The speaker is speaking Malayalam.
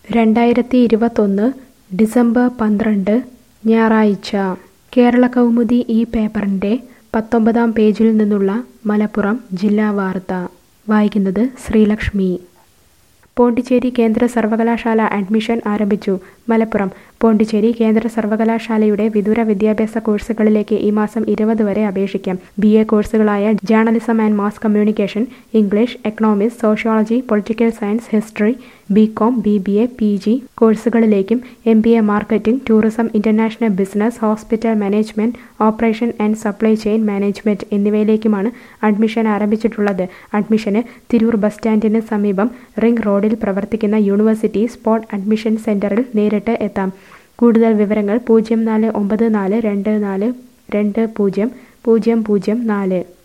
രണ്ടായിരത്തി ഇരുപത്തൊന്ന് ഡിസംബർ പന്ത്രണ്ട് ഞായറാഴ്ച കേരള കൗമുദി ഈ പേപ്പറിൻ്റെ പത്തൊമ്പതാം പേജിൽ നിന്നുള്ള മലപ്പുറം ജില്ലാ വാർത്ത വായിക്കുന്നത് ശ്രീലക്ഷ്മി പോണ്ടിച്ചേരി കേന്ദ്ര സർവകലാശാല അഡ്മിഷൻ ആരംഭിച്ചു മലപ്പുറം പോണ്ടിച്ചേരി കേന്ദ്ര സർവകലാശാലയുടെ വിദൂര വിദ്യാഭ്യാസ കോഴ്സുകളിലേക്ക് ഈ മാസം ഇരുപത് വരെ അപേക്ഷിക്കാം ബി എ കോഴ്സുകളായ journalism and mass communication English economics sociology political science history B com B B A P G കോഴ്സുകളിലേക്കും M B A marketing tourism international business hospital management operation and supply chain management എന്നിവയിലേക്കുമാണ് അഡ്മിഷൻ ആരംഭിച്ചിട്ടുള്ളത് അഡ്മിഷന് തിരൂർ ബസ് സ്റ്റാൻഡിന് സമീപം റിംഗ് റോഡിൽ പ്രവർത്തിക്കുന്ന യൂണിവേഴ്സിറ്റി സ്പോട്ട് അഡ്മിഷൻ സെന്ററിൽ നേരിട്ട് എത്താം കൂടുതൽ വിവരങ്ങൾ പൂജ്യം നാല് ഒമ്പത് നാല് രണ്ട് നാല് രണ്ട് പൂജ്യം പൂജ്യം പൂജ്യം നാല്